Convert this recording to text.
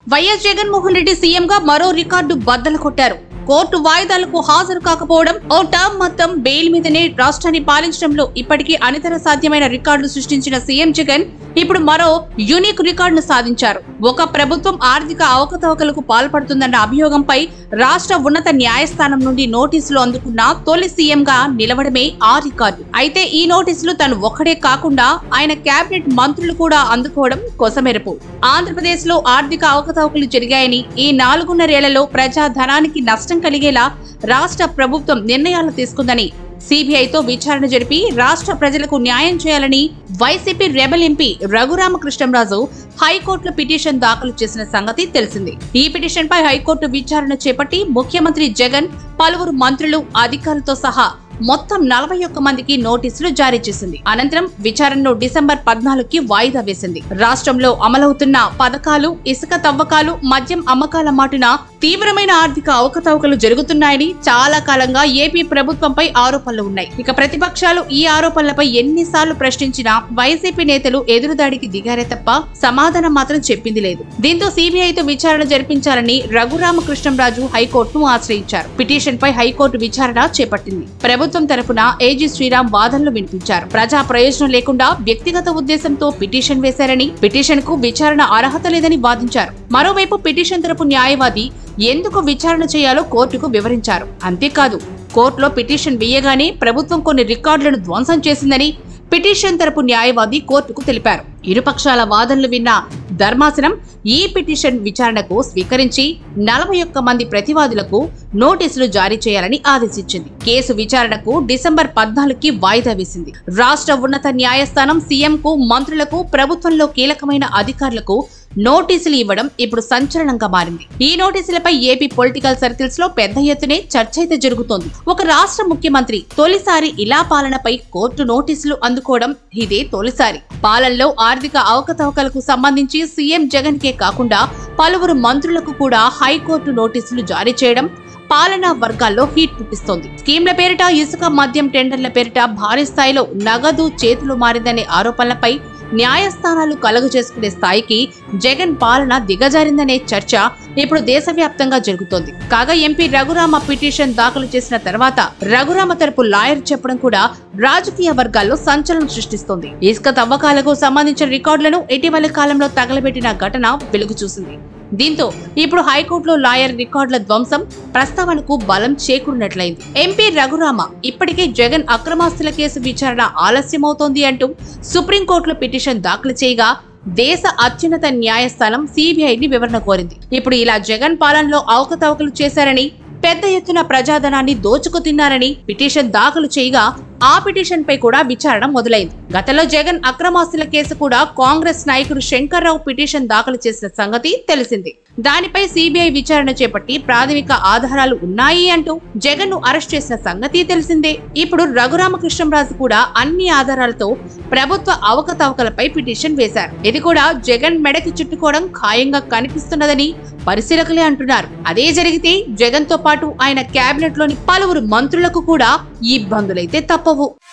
YS Jaganmohan Reddy సీఎంగా మరో record బద్దలు కొట్టారు కోర్టు వాయిదాలకు హాజరు కాకపోవడం ఓ టర్మ్ మొత్తం బెయిల్ మీదనే రాష్ట్రాన్ని పాలించడంలో ఇప్పటికీ అనితర సాధ్యమైన రికార్డులు సృష్టించిన సీఎం జగన్ ఇప్పుడు మరో యూనిక్ రికార్డును సాధించారు ఒక ప్రభుత్వం ఆర్థిక అవకతవకలకు పాల్పడుతుందన్న అభియోగంపై రాష్ట్ర ఉన్నత న్యాయస్థానం నుండి నోటీసులు అందుకున్న తొలి సీఎంగా నిలవడమే ఆ రికార్డు అయితే ఈ నోటీసులు తను ఒక్కడే కాకుండా ఆయన కేబినెట్ మంత్రులు కూడా అందుకోవడం కొసమెరుపు ఆంధ్రప్రదేశ్ లో ఆర్థిక అవకతవకలు జరిగాయని ఈ నాలుగున్నరేళ్లలో ప్రజా ధనానికి నష్టం కలిగేలా రాష్ట్ర ప్రభుత్వం నిర్ణయాలు తీసుకుందని సిబిఐతో విచారణ జరిపి రాష్ట్ర ప్రజలకు న్యాయం చేయాలని వైసీపీ రెబల్ ఎంపీ రఘురామకృష్ణంరాజు హైకోర్టులో పిటిషన్ దాఖలు చేసిన సంగతి తెలిసింది ఈ పిటిషన్ పై హైకోర్టు విచారణ చేపట్టి ముఖ్యమంత్రి జగన్ పలువురు మంత్రులు అధికారులతో సహా మొత్తం నలభై ఒక్క మందికి నోటీసులు జారీ చేసింది అనంతరం విచారణను డిసెంబర్ పద్నాలుగుకి వాయిదా వేసింది రాష్ట్రంలో అమలవుతున్న పథకాలు ఇసుక తవ్వకాలు మద్యం అమ్మకాల మాటున తీవ్రమైన ఆర్థిక అవకతవకలు జరుగుతున్నాయని చాలా కాలంగా ఏపీ ప్రభుత్వంపై ఆరోపణలు ఉన్నాయి ఇక ప్రతిపక్షాలు ఈ ఆరోపణలపై ఎన్నిసార్లు ప్రశ్నించినా వైసీపీ నేతలు ఎదురుదాడికి దిగారే తప్ప సమాధానం మాత్రం చెప్పింది లేదు దీంతో సిబిఐతో విచారణ జరిపించాలని రఘురామకృష్ణంరాజు హైకోర్టును ఆశ్రయించారు పిటిషన్ పై హైకోర్టు విచారణ చేపట్టింది ప్రభుత్వం తరఫున ఏజీ శ్రీరామ్ వాదనలు వినిపించారు ప్రజా ప్రయోజనం లేకుండా వ్యక్తిగత ఉద్దేశంతో పిటిషన్ వేశారని పిటిషన్ కు విచారణ అర్హత లేదని వాదించారు మరోవైపు పిటిషన్ తరపు న్యాయవాది ఎందుకు విచారణ చేయాలో కోర్టుకు వివరించారు అంతేకాదు కోర్టులో పిటిషన్ వేయగానే ప్రభుత్వం కొన్ని రికార్డులను ధ్వంసం చేసిందని పిటిషన్ తరపు న్యాయవాది కోర్టుకు తెలిపారు ఇరుపక్షాల వాదనలు విన్న ధర్మాసనం ఈ పిటిషన్ విచారణకు స్వీకరించి నలభై ఒక్క మంది ప్రతివాదులకు నోటీసులు జారీ చేయాలని ఆదేశించింది కేసు విచారణకు డిసెంబర్ పద్నాలుగుకి వాయిదా వేసింది రాష్ట్ర ఉన్నత న్యాయస్థానం సీఎం కు మంత్రులకు ప్రభుత్వంలో కీలకమైన అధికారులకు నోటీసులు ఇవ్వడం ఇప్పుడు సంచలనంగా మారింది ఈ నోటీసులపై ఏపీ పొలిటికల్ సర్కిల్స్ లో పెద్ద ఎత్తునే చర్చ అయితే జరుగుతోంది ఒక రాష్ట్ర ముఖ్యమంత్రి తొలిసారి ఇలా పాలనపై కోర్టు నోటీసులు అందుకోవడం ఇదే తొలిసారి పాలనలో ఆర్థిక అవకతవకలకు సంబంధించి సీఎం జగన్ కే కాకుండా పలువురు మంత్రులకు కూడా హైకోర్టు నోటీసులు జారీ చేయడం పాలనా వర్గాల్లో హీట్ పుట్టిస్తోంది స్కీమ్ల పేరిట ఇసుక మద్యం టెండర్ల పేరిట భారీ స్థాయిలో నగదు చేతులు మారిందనే ఆరోపణలపై న్యాయస్థానాలు కలుగు చేసుకునే స్థాయికి జగన్ పాలన దిగజారిందనే చర్చ ఇప్పుడు దేశవ్యాప్తంగా జరుగుతోంది కాగా ఎంపీ రఘురామ పిటిషన్ దాఖలు చేసిన తర్వాత రఘురామ తరపు లాయర్ చెప్పడం కూడా రాజకీయ వర్గాల్లో సంచలనం సృష్టిస్తోంది ఇసుక తవ్వకాలకు సంబంధించిన రికార్డులను ఇటీవలి కాలంలో తగలబెట్టిన ఘటన వెలుగు చూసింది దీంతో ఇప్పుడు హైకోర్టులో లాయర్ రికార్డుల ధ్వంసం ప్రస్తావనకు బలం చేకూరినట్లయింది ఎంపీ రఘురామ ఇప్పటికే జగన్ అక్రమాస్తుల కేసు విచారణ ఆలస్యమవుతోంది అంటూ సుప్రీంకోర్టులో పిటిషన్ దాఖలు చేయగా దేశ అత్యున్నత న్యాయస్థానం సిబిఐని వివరణ కోరింది ఇప్పుడు ఇలా జగన్ పాలనలో అవకతవకలు చేశారని పెద్ద ఎత్తున ప్రజాధనాన్ని దోచుకు తిన్నారని పిటిషన్ దాఖలు చేయగా ఆ పిటిషన్ పై కూడా విచారణ మొదలైంది గతంలో జగన్ అక్రమాస్తుల కేసు కూడా కాంగ్రెస్ నాయకుడు శంకర్రావు పిటిషన్ దాఖలు చేసిన సంగతి తెలిసింది దానిపై సిబిఐ విచారణ చేపట్టి ప్రాథమిక ఆధారాలు ఉన్నాయి అంటూ జగన్ ను అరెస్ట్ చేసిన సంగతి తెలిసిందే ఇప్పుడు రఘురామకృష్ణంరాజు కూడా అన్ని ఆధారాలతో ప్రభుత్వ అవకతవకలపై పిటిషన్ వేశారు ఇది కూడా జగన్ మెడకి చుట్టుకోవడం ఖాయంగా కనిపిస్తున్నదని పరిశీలకులే అంటున్నారు అదే జరిగితే జగన్ తో పాటు ఆయన కేబినెట్ లోని పలువురు మంత్రులకు కూడా ఇబ్బందులైతే తప్పవు